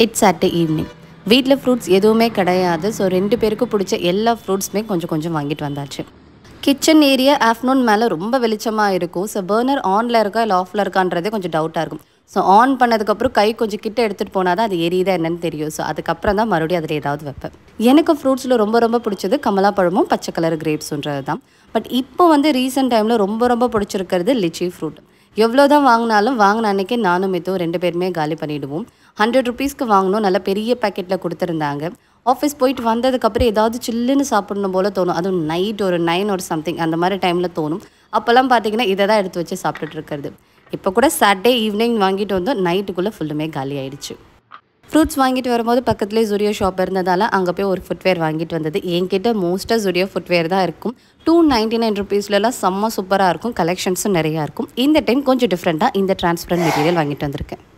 it's Saturday evening வீட்டில் fruits எதுவுமே கிடையாது ஸோ ரெண்டு பேருக்கும் பிடிச்ச எல்லா ஃப்ரூட்ஸுமே கொஞ்சம் கொஞ்சம் வாங்கிட்டு வந்தாச்சு கிச்சன் ஏரியா ஆஃப்டர்நூன் மேலே ரொம்ப வெளிச்சமாக இருக்கும் ஸோ பர்னர் ஆனில் இருக்கா இல்லை ஆஃபில் இருக்கான்றதே கொஞ்சம் டவுட்டாக இருக்கும் ஸோ ஆன் பண்ணதுக்கப்புறம் கை கொஞ்சம் கிட்ட எடுத்துகிட்டு போனால் தான் அது எரியுதா என்னன்னு தெரியும் ஸோ அதுக்கப்புறம் தான் மறுபடியும் அதில் ஏதாவது வைப்பேன் எனக்கு ஃப்ரூட்ஸில் ரொம்ப ரொம்ப பிடிச்சது கமலா பழமும் பச்சை கலர் கிரேப்ஸுன்றது தான் பட் இப்போ வந்து ரீசெண்ட் டைமில் ரொம்ப ரொம்ப பிடிச்சிருக்கிறது லிச்சி ஃப்ரூட் எவ்வளோ தான் வாங்கினாலும் வாங்கின அன்னைக்கு நானும் மித்தும் ரெண்டு பேருமே காலி பண்ணிவிடுவோம் ஹண்ட்ரட் ருபீஸ்க்கு வாங்கினோம் நல்ல பெரிய பேக்கெட்டில் கொடுத்துருந்தாங்க ஆஃபீஸ் போயிட்டு வந்ததுக்கப்புறம் ஏதாவது சில்லுன்னு சாப்பிடணும் போல தோணும் அதுவும் நைட் ஒரு நைன் ஒரு சம்திங் அந்த மாதிரி டைமில் தோணும் அப்போல்லாம் பார்த்தீங்கன்னா இதை தான் எடுத்து வச்சு சாப்பிட்டுட்டு இருக்கிறது இப்போ கூட சாட்டர்டே ஈவினிங் வாங்கிட்டு வந்தோம் நைட்டுக்குள்ளே ஃபுல்லுமே காலி ஆயிடுச்சு ஃப்ரூட்ஸ் வாங்கிட்டு வரும்போது பக்கத்துலேயே ஜுரியோ ஷாப் இருந்ததால் அங்கே போய் ஒரு ஃபுட்வேர் வாங்கிட்டு வந்தது என்கிட்ட மோஸ்ட்டாக ஜுரியோ ஃபுட்வேர் தான் இருக்கும் டூ நைன்டி நைன் ருபீஸ்லலாம் செம்ம சூப்பராக இருக்கும் கலெக்ஷன்ஸும் நிறையா இருக்கும் இந்த டைம் கொஞ்சம் டிஃப்ரெண்ட்டாக இந்த டிரான்ஸ்பரண்ட் மெட்டீரியல் வாங்கிட்டு வந்திருக்கேன்